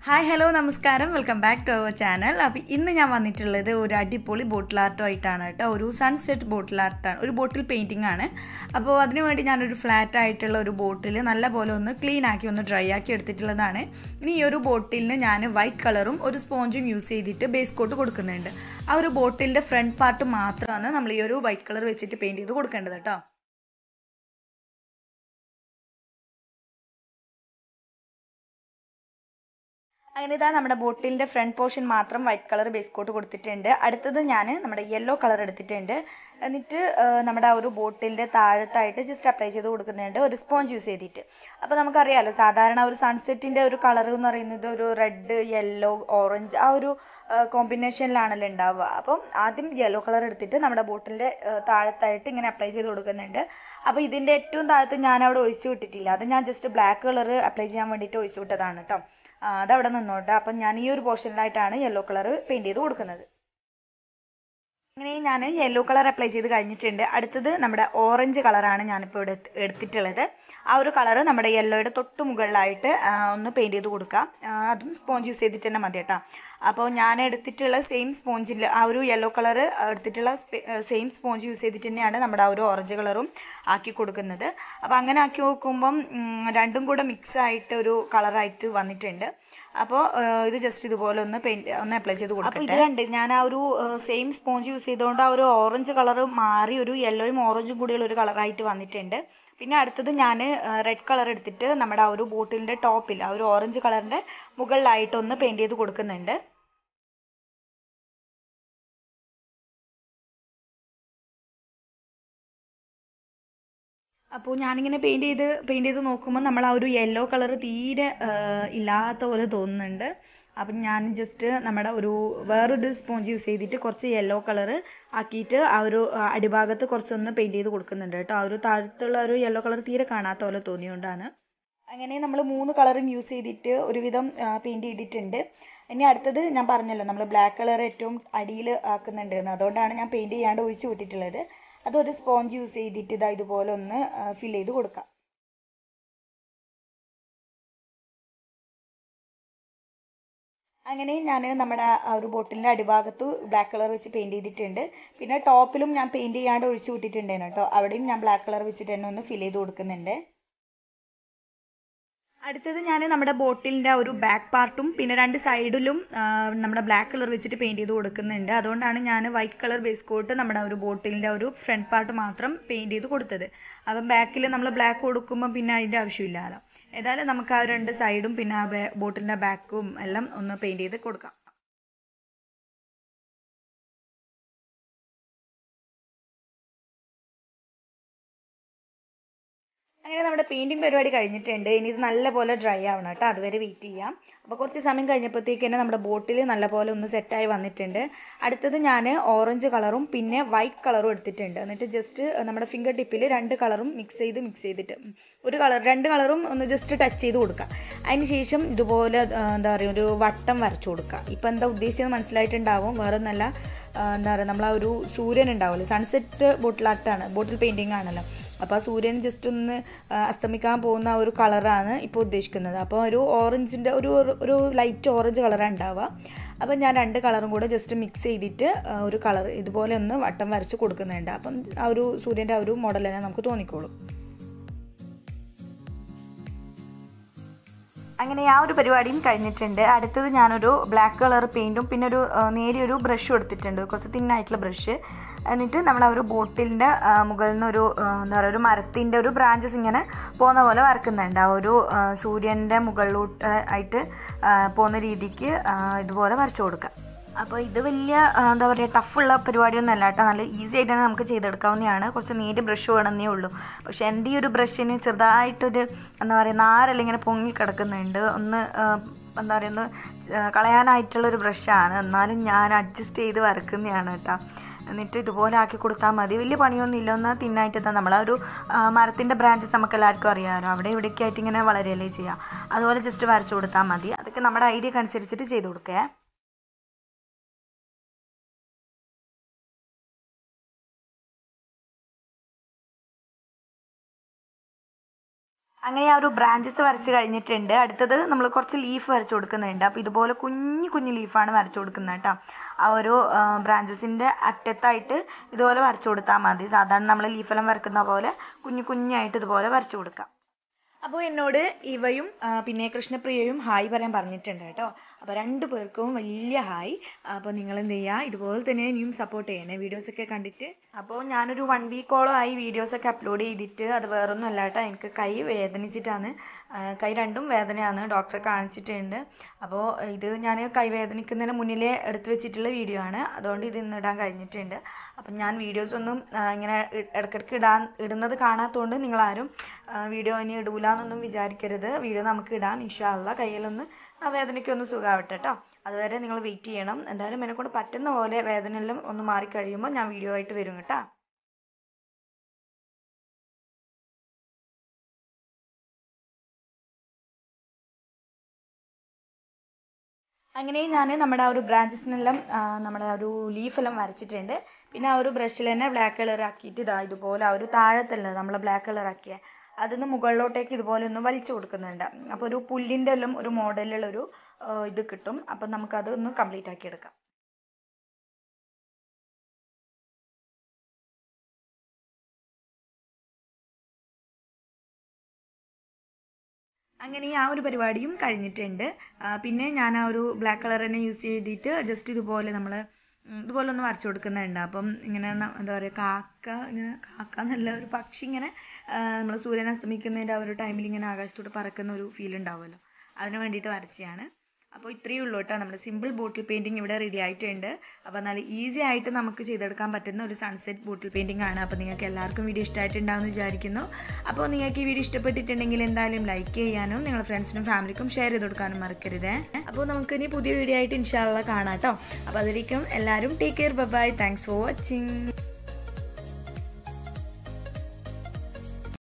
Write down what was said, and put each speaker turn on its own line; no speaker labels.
hi hello നമസ്കാരം welcome back to our channel അപ്പോൾ ഇന്ന് ഞാൻ വന്നിട്ടുള്ളത് ഒരു അടിപൊളി ബോട്ടിൽ ആർട്ടോ ആയിട്ടാണ് കേട്ടോ ഒരു സൺസെറ്റ് ബോട്ടിൽ ആർട്ടാണ് ഒരു ബോട്ടിൽ പെയിൻറ്റിംഗ് ആണ് അപ്പോൾ അതിനു വേണ്ടി ഞാനൊരു ഫ്ലാറ്റ് ആയിട്ടുള്ള ഒരു ബോട്ടിൽ നല്ല പോലെ ഒന്ന് ക്ലീൻ ആക്കി ഒന്ന് ഡ്രൈ ആക്കി എടുത്തിട്ടുള്ളതാണ് ഇനി ഈ ഒരു ബോട്ടിലിന് ഞാൻ വൈറ്റ് കളറും ഒരു സ്പോഞ്ചും യൂസ് ചെയ്തിട്ട് ബേസ് കോട്ട് കൊടുക്കുന്നുണ്ട് ആ ഒരു ബോട്ടിലിൻ്റെ ഫ്രണ്ട് പാർട്ട് മാത്രമാണ് നമ്മൾ ഈ ഒരു വൈറ്റ് കളർ വെച്ചിട്ട് പെയിൻറ്റ് ചെയ്ത് കൊടുക്കേണ്ടത് കേട്ടോ അങ്ങനെ ഇതാ നമ്മുടെ ബോട്ടിലിൻ്റെ ഫ്രണ്ട് പോർഷൻ മാത്രം വൈറ്റ് കളർ ബേസ് കോട്ട് കൊടുത്തിട്ടുണ്ട് അടുത്തത് ഞാൻ നമ്മുടെ യെല്ലോ കളർ എടുത്തിട്ടുണ്ട് എന്നിട്ട് നമ്മുടെ ആ ഒരു ബോട്ടിലിൻ്റെ താഴത്തായിട്ട് ജസ്റ്റ് അപ്ലൈ ചെയ്ത് കൊടുക്കുന്നുണ്ട് ഒരു സ്പോഞ്ച് യൂസ് ചെയ്തിട്ട് അപ്പോൾ നമുക്കറിയാമല്ലോ സാധാരണ ഒരു സൺസെറ്റിൻ്റെ ഒരു കളർ എന്ന് പറയുന്നത് ഒരു റെഡ് യെല്ലോ ഓറഞ്ച് ആ ഒരു കോമ്പിനേഷനിലാണല്ലോ ഉണ്ടാവുക അപ്പം ആദ്യം യെല്ലോ കളർ എടുത്തിട്ട് നമ്മുടെ ബോട്ടിലിൻ്റെ താഴത്തായിട്ട് ഇങ്ങനെ അപ്ലൈ ചെയ്ത് കൊടുക്കുന്നുണ്ട് അപ്പോൾ ഇതിൻ്റെ ഏറ്റവും താഴത്ത് ഞാൻ അവിടെ ഒഴിച്ചു വിട്ടിട്ടില്ല അത് ഞാൻ ജസ്റ്റ് ബ്ലാക്ക് കളർ അപ്ലൈ ചെയ്യാൻ വേണ്ടിയിട്ട് ഒഴിച്ചു വിട്ടതാണ് കേട്ടോ അതവിടെ നിന്നോട്ടെ അപ്പം ഞാൻ ഈ ഒരു പോർഷനിലായിട്ടാണ് യെല്ലോ കളർ പെയിൻറ്റ് ചെയ്ത് കൊടുക്കുന്നത് അങ്ങനെ ഞാൻ യെല്ലോ കളർ അപ്ലൈ ചെയ്ത് കഴിഞ്ഞിട്ടുണ്ട് അടുത്തത് നമ്മുടെ ഓറഞ്ച് കളറാണ് ഞാനിപ്പോൾ ഇവിടെ എടുത്തിട്ടുള്ളത് ആ ഒരു കളർ നമ്മുടെ യെല്ലോയുടെ തൊട്ട് മുകളിലായിട്ട് ഒന്ന് പെയിൻറ്റ് ചെയ്ത് കൊടുക്കാം അതും സ്പോഞ്ച് യൂസ് ചെയ്തിട്ട് തന്നെ മതി കേട്ടോ അപ്പോൾ ഞാൻ എടുത്തിട്ടുള്ള സെയിം സ്പോഞ്ചിൽ ആ ഒരു യെല്ലോ കളർ എടുത്തിട്ടുള്ള സെയിം സ്പോഞ്ച് യൂസ് ചെയ്തിട്ട് തന്നെയാണ് നമ്മുടെ ആ ഒരു ഓറഞ്ച് കളറും ആക്കി കൊടുക്കുന്നത് അപ്പോൾ അങ്ങനെ ആക്കി നോക്കുമ്പം രണ്ടും കൂടെ മിക്സ് ആയിട്ട് ഒരു കളറായിട്ട് വന്നിട്ടുണ്ട് അപ്പോൾ ഇത് ജസ്റ്റ് ഇതുപോലെ ഒന്ന് പെയിന്റ് ഒന്ന് അപ്ലൈ ചെയ്ത് കൊടുക്കും അപ്പോൾ ഇത് കണ്ട് ഞാൻ ആ ഒരു സെയിം സ്പോഞ്ച് യൂസ് ചെയ്തുകൊണ്ട് ആ ഒരു ഓറഞ്ച് കളർ മാറി ഒരു യെല്ലോയും ഓറഞ്ചും കൂടിയുള്ള ഒരു കളറായിട്ട് വന്നിട്ടുണ്ട് പിന്നെ അടുത്തത് ഞാൻ റെഡ് കളർ എടുത്തിട്ട് നമ്മുടെ ആ ഒരു ബോട്ടിലിൻ്റെ ടോപ്പിൽ ആ ഒരു ഓറഞ്ച് കളറിൻ്റെ മുകളിലായിട്ട് ഒന്ന് പെയിൻറ്റ് ചെയ്ത് കൊടുക്കുന്നുണ്ട് അപ്പോൾ ഞാനിങ്ങനെ പെയിൻറ്റ് ചെയ്ത് പെയിൻറ്റ് ചെയ്ത് നോക്കുമ്പോൾ നമ്മൾ ആ ഒരു യെല്ലോ കളർ തീരെ ഇല്ലാത്ത പോലെ തോന്നുന്നുണ്ട് അപ്പം ഞാൻ ജസ്റ്റ് നമ്മുടെ ഒരു വേറൊരു സ്പോഞ്ച് യൂസ് ചെയ്തിട്ട് കുറച്ച് യെല്ലോ കളർ ആക്കിയിട്ട് ആ ഒരു അടിഭാഗത്ത് കുറച്ചൊന്ന് പെയിൻറ്റ് ചെയ്ത് കൊടുക്കുന്നുണ്ട് കേട്ടോ ആ ഒരു താഴത്തുള്ള ഒരു യെല്ലോ കളർ തീരെ കാണാത്ത പോലെ തോന്നിയുകൊണ്ടാണ് അങ്ങനെ നമ്മൾ മൂന്ന് കളറും യൂസ് ചെയ്തിട്ട് ഒരുവിധം പെയിൻറ്റ് ചെയ്തിട്ടുണ്ട് ഇനി അടുത്തത് ഞാൻ പറഞ്ഞല്ലോ നമ്മൾ ബ്ലാക്ക് കളർ ഏറ്റവും അടിയിൽ ആക്കുന്നുണ്ട് എന്ന് അതുകൊണ്ടാണ് ഞാൻ പെയിൻറ്റ് ചെയ്യാണ്ട് ഒഴിച്ച് വിട്ടിട്ടുള്ളത് അതൊരു സ്പോഞ്ച് യൂസ് ചെയ്തിട്ട് ഇതാ ഇതുപോലെ ഒന്ന് ഫിൽ ചെയ്ത് കൊടുക്കാം അങ്ങനെ ഞാൻ നമ്മുടെ ആ ഒരു ബോട്ടിലിൻ്റെ അടിഭാഗത്ത് ബ്ലാക്ക് കളർ വെച്ച് പെയിൻറ്റ് ചെയ്തിട്ടുണ്ട് പിന്നെ ടോപ്പിലും ഞാൻ പെയിൻറ്റ് ചെയ്യാണ്ട് ഒഴിച്ച് വിട്ടിട്ടുണ്ടായിരുന്നു കേട്ടോ അവിടെയും ഞാൻ ബ്ലാക്ക് കളർ വെച്ചിട്ട് തന്നെ ഒന്ന് ഫിൽ ചെയ്ത് കൊടുക്കുന്നുണ്ട് അടുത്തത് ഞാൻ നമ്മുടെ ബോട്ടിലിൻ്റെ ഒരു ബാക്ക് പാർട്ടും പിന്നെ രണ്ട് സൈഡിലും നമ്മുടെ ബ്ലാക്ക് കളർ വെച്ചിട്ട് പെയിൻറ്റ് ചെയ്ത് കൊടുക്കുന്നുണ്ട് അതുകൊണ്ടാണ് ഞാൻ വൈറ്റ് കളർ ബേസ് കോട്ട് നമ്മുടെ ഒരു ബോട്ടിലിൻ്റെ ഒരു ഫ്രണ്ട് പാർട്ട് മാത്രം പെയിൻറ്റ് ചെയ്ത് കൊടുത്തത് അപ്പം ബാക്കിൽ നമ്മൾ ബ്ലാക്ക് കൊടുക്കുമ്പോൾ പിന്നെ അതിൻ്റെ ആവശ്യമില്ലല്ലോ ഏതായാലും നമുക്ക് ആ രണ്ട് സൈഡും പിന്നെ ആ ബോട്ടിലിൻ്റെ ബാക്കും എല്ലാം ഒന്ന് പെയിൻറ്റ് ചെയ്ത് കൊടുക്കാം അങ്ങനെ നമ്മുടെ പെയിൻറ്റിങ് പരിപാടി കഴിഞ്ഞിട്ടുണ്ട് ഇനി ഇത് നല്ലപോലെ ഡ്രൈ ആവണം കേട്ടോ അതുവരെ വെയിറ്റ് ചെയ്യാം അപ്പോൾ കുറച്ച് സമയം കഴിഞ്ഞപ്പോഴത്തേക്ക് തന്നെ നമ്മുടെ ബോട്ടിൽ നല്ലപോലെ ഒന്ന് സെറ്റായി വന്നിട്ടുണ്ട് അടുത്തത് ഞാൻ ഓറഞ്ച് കളറും പിന്നെ വൈറ്റ് കളറും എടുത്തിട്ടുണ്ട് എന്നിട്ട് ജസ്റ്റ് നമ്മുടെ ഫിംഗർ ടിപ്പിൽ രണ്ട് കളറും മിക്സ് ചെയ്ത് മിക്സ് ചെയ്തിട്ട് ഒരു കളർ രണ്ട് കളറും ഒന്ന് ജസ്റ്റ് ടച്ച് ചെയ്ത് കൊടുക്കുക അതിന് ശേഷം ഇതുപോലെ എന്താ പറയുക ഒരു വട്ടം വരച്ചു കൊടുക്കുക ഇപ്പോൾ എന്താ ഉദ്ദേശിച്ചത് മനസ്സിലായിട്ടുണ്ടാവും വേറെ നല്ല എന്താ പറയുക നമ്മൾ ആ ഒരു സൂര്യൻ ഉണ്ടാവുമല്ലോ സൺസെറ്റ് ബോട്ടിൽ ആർട്ടാണ് ബോട്ടിൽ പെയിൻറ്റിങ് ആണല്ലോ അപ്പോൾ ആ സൂര്യൻ ജസ്റ്റ് ഒന്ന് അസ്തമിക്കാൻ പോകുന്ന ഒരു കളറാണ് ഇപ്പോൾ ഉദ്ദേശിക്കുന്നത് അപ്പോൾ ഒരു ഓറഞ്ചിൻ്റെ ഒരു ഒരു ലൈറ്റ് ഓറഞ്ച് കളറാണ് ഉണ്ടാവുക അപ്പോൾ ഞാൻ രണ്ട് കളറും കൂടെ ജസ്റ്റ് മിക്സ് ചെയ്തിട്ട് ഒരു കളർ ഇതുപോലെ ഒന്ന് വട്ടം വരച്ച് കൊടുക്കുന്നുണ്ട് അപ്പം ആ ഒരു സൂര്യൻ്റെ ആ ഒരു മോഡൽ തന്നെ നമുക്ക് തോന്നിക്കോളും അങ്ങനെ ആ ഒരു പരിപാടിയും കഴിഞ്ഞിട്ടുണ്ട് അടുത്തത് ഞാനൊരു ബ്ലാക്ക് കളർ പെയിൻറ്റും പിന്നെ ഒരു നേരിയൊരു ബ്രഷും എടുത്തിട്ടുണ്ട് കുറച്ച് തിന്നായിട്ടുള്ള ബ്രഷ് എന്നിട്ട് നമ്മൾ ആ ഒരു ബോട്ടിലിൻ്റെ മുകളിൽ നിന്ന് ഒരു എന്താ പറയുക ഒരു മരത്തിൻ്റെ ഒരു ബ്രാഞ്ചസ് ഇങ്ങനെ പോകുന്ന പോലെ വരക്കുന്നുണ്ട് ആ ഒരു സൂര്യൻ്റെ മുകളിലോട്ട് ആയിട്ട് പോകുന്ന രീതിക്ക് ഇതുപോലെ വരച്ചു കൊടുക്കുക അപ്പോൾ ഇത് വലിയ എന്താ പറയുക ടഫുള്ള പരിപാടിയൊന്നും അല്ല കേട്ടോ നല്ല ഈസി ആയിട്ട് തന്നെ നമുക്ക് ചെയ്തെടുക്കാവുന്നതാണ് കുറച്ച് നീര് ബ്രഷ് വേണമെന്നേ ഉള്ളൂ പക്ഷേ എൻ്റെ ഈ ഒരു ബ്രഷിന് ചെറുതായിട്ടൊരു എന്താ പറയുക നാരെല്ലാം ഇങ്ങനെ പൊങ്ങി കിടക്കുന്നുണ്ട് ഒന്ന് എന്താ പറയുക ഒന്ന് കളയാനായിട്ടുള്ളൊരു ബ്രഷാണ് എന്നാലും ഞാൻ അഡ്ജസ്റ്റ് ചെയ്ത് വരക്കുന്നതാണ് കേട്ടോ എന്നിട്ട് ഇതുപോലെ ആക്കി കൊടുത്താൽ മതി വലിയ പണിയൊന്നും ഇല്ല ഒന്ന് തിന്നായിട്ട് തന്നെ നമ്മൾ ആ ഒരു മരത്തിൻ്റെ ബ്രാഞ്ചസ് നമുക്ക് എല്ലാവർക്കും അറിയാമല്ലോ അവിടെ ഇവിടേക്ക് ആയിട്ട് ഇങ്ങനെ വളരെയല്ലേ ചെയ്യുക അതുപോലെ ജസ്റ്റ് വരച്ചു കൊടുത്താൽ മതി അതൊക്കെ നമ്മുടെ ഐഡിയക്ക് അനുസരിച്ചിട്ട് ചെയ്ത് കൊടുക്കുക അങ്ങനെ ആ ഒരു ബ്രാഞ്ചസ് വരച്ച് കഴിഞ്ഞിട്ടുണ്ട് അടുത്തത് നമ്മൾ കുറച്ച് ലീഫ് വരച്ച് കൊടുക്കുന്നുണ്ട് അപ്പോൾ ഇതുപോലെ കുഞ്ഞു കുഞ്ഞു ലീഫാണ് വരച്ച് കൊടുക്കുന്നത് കേട്ടോ ആ ഒരു ബ്രാഞ്ചസിൻ്റെ അറ്റത്തായിട്ട് ഇതുപോലെ വരച്ച് കൊടുത്താൽ മതി സാധാരണ നമ്മൾ ലീഫെല്ലാം വരക്കുന്ന പോലെ കുഞ്ഞു കുഞ്ഞായിട്ട് ഇതുപോലെ വരച്ച് കൊടുക്കാം അപ്പോൾ എന്നോട് ഇവയും ആ, പിന്നെ കൃഷ്ണപ്രിയയും ഹായ് പറയാൻ പറഞ്ഞിട്ടുണ്ട് കേട്ടോ അപ്പോൾ രണ്ട് പേർക്കും വലിയ ഹായ് അപ്പോൾ നിങ്ങൾ എന്ത് ചെയ്യുക ഇതുപോലെ തന്നെ ഇനിയും സപ്പോർട്ട് ചെയ്യണേ വീഡിയോസൊക്കെ കണ്ടിട്ട് അപ്പോൾ ഞാനൊരു വൺ വീക്കോളം ആയി വീഡിയോസൊക്കെ അപ്ലോഡ് ചെയ്തിട്ട് അത് വേറൊന്നും അല്ല കേട്ടോ എനിക്ക് കൈ വേദനിച്ചിട്ടാണ് ആ, കൈ രണ്ടും വേദനയാണ് ഡോക്ടറെ കാണിച്ചിട്ടുണ്ട് അപ്പോൾ ഇത് ഞാൻ കൈ വേദനിക്കുന്നതിന് മുന്നിലേ എടുത്തു വെച്ചിട്ടുള്ള വീഡിയോ ആണ് അതുകൊണ്ട് ഇത് ഇന്ന് ഇടാൻ കഴിഞ്ഞിട്ടുണ്ട് അപ്പം ഞാൻ വീഡിയോസ് ഒന്നും ആ, ഇങ്ങനെ ഇ- ഇടയ്ക്കിടയ്ക്ക് ഇടാൻ ഇടുന്നത് കാണാത്തതുകൊണ്ട് നിങ്ങളാരും വീഡിയോ ഇനി ഇടൂല എന്നൊന്നും വിചാരിക്കരുത് വീഡിയോ നമുക്ക് ഇടാം ഇൻഷാല്ല കയ്യിലൊന്ന് ആ വേദനയ്ക്കൊന്ന് സുഖമാവട്ടെ കേട്ടോ അതുവരെ നിങ്ങൾ വെയിറ്റ് ചെയ്യണം എന്തായാലും എന്നെ കൊണ്ട് പറ്റുന്ന പോലെ വേദനയെല്ലാം ഒന്ന് മാറിക്കഴിയുമ്പോൾ ഞാൻ വീഡിയോ ആയിട്ട് വരും കേട്ടോ അങ്ങനെ ഞാൻ നമ്മുടെ ആ ഒരു ബ്രാഞ്ചസിനെല്ലാം നമ്മുടെ ആ ഒരു ലീഫെല്ലാം വരച്ചിട്ടുണ്ട് പിന്നെ ആ ഒരു ബ്രഷിൽ തന്നെ ബ്ലാക്ക് കളർ ആക്കിയിട്ട് ഇതാ ഇതുപോലെ ആ ഒരു താഴത്തല്ലേ നമ്മൾ ബ്ലാക്ക് കളർ ആക്കിയ അതിന്ന് മുകളിലോട്ടേക്ക് ഇതുപോലെ ഒന്ന് വലിച്ചു കൊടുക്കുന്നുണ്ട് അപ്പോൾ ഒരു പുല്ലിൻ്റെ എല്ലാം ഒരു മോഡലിലുള്ളൊരു ഇത് കിട്ടും അപ്പം നമുക്കത് ഒന്ന് കംപ്ലീറ്റ് ആക്കി എടുക്കാം അങ്ങനെ ആ ഒരു പരിപാടിയും കഴിഞ്ഞിട്ടുണ്ട് ആ, പിന്നെ ഞാൻ ആ ഒരു ബ്ലാക്ക് കളർ തന്നെ യൂസ് ചെയ്തിട്ട് ജസ്റ്റ് ഇതുപോലെ നമ്മൾ ഇതുപോലെ ഒന്ന് വരച്ചു കൊടുക്കുന്നുണ്ട് അപ്പം ഇങ്ങനെ ന- എന്താ പറയുക കാക്ക ഇങ്ങനെ കാക്ക എന്നല്ല ഒരു പക്ഷി ഇങ്ങനെ നമ്മൾ സൂര്യൻ അസ്തമിക്കുന്നതിൻ്റെ ആ ഒരു ടൈമിൽ ഇങ്ങനെ ആകാശത്തോട്ട് പറക്കുന്ന ഒരു ഫീൽ ഉണ്ടാവുമല്ലോ അതിന് വേണ്ടിയിട്ട് വരച്ചതാണ് അപ്പോൾ ഇത്രയേ ഉള്ളൂ കേട്ടോ നമ്മുടെ സിമ്പിൾ ബോട്ടിൽ പെയിൻറ്റിങ് ഇവിടെ റെഡി ആയിട്ടുണ്ട് അപ്പോൾ നല്ല ഈസി ആയിട്ട് നമുക്ക് ചെയ്തെടുക്കാൻ പറ്റുന്ന ഒരു സൺസെറ്റ് ബോട്ടിൽ പെയിൻറ്റിംഗ് ആണ് അപ്പോൾ നിങ്ങൾക്ക് എല്ലാവർക്കും വീഡിയോ ഇഷ്ടമായിട്ടുണ്ടാവുമെന്ന് വിചാരിക്കുന്നു അപ്പോൾ നിങ്ങൾക്ക് ഈ വീഡിയോ ഇഷ്ടപ്പെട്ടിട്ടുണ്ടെങ്കിൽ എന്തായാലും ലൈക്ക് ചെയ്യാനും നിങ്ങളുടെ ഫ്രണ്ട്സിനും ഫാമിലിക്കും ഷെയർ ചെയ്ത് കൊടുക്കാനും മറക്കരുതേ അപ്പോൾ നമുക്ക് ഇനി പുതിയ വീഡിയോ ആയിട്ട് ഇൻഷാല്ല കാണാം കേട്ടോ അപ്പോൾ അതിലേക്കും എല്ലാവരും take care bye thanks for watching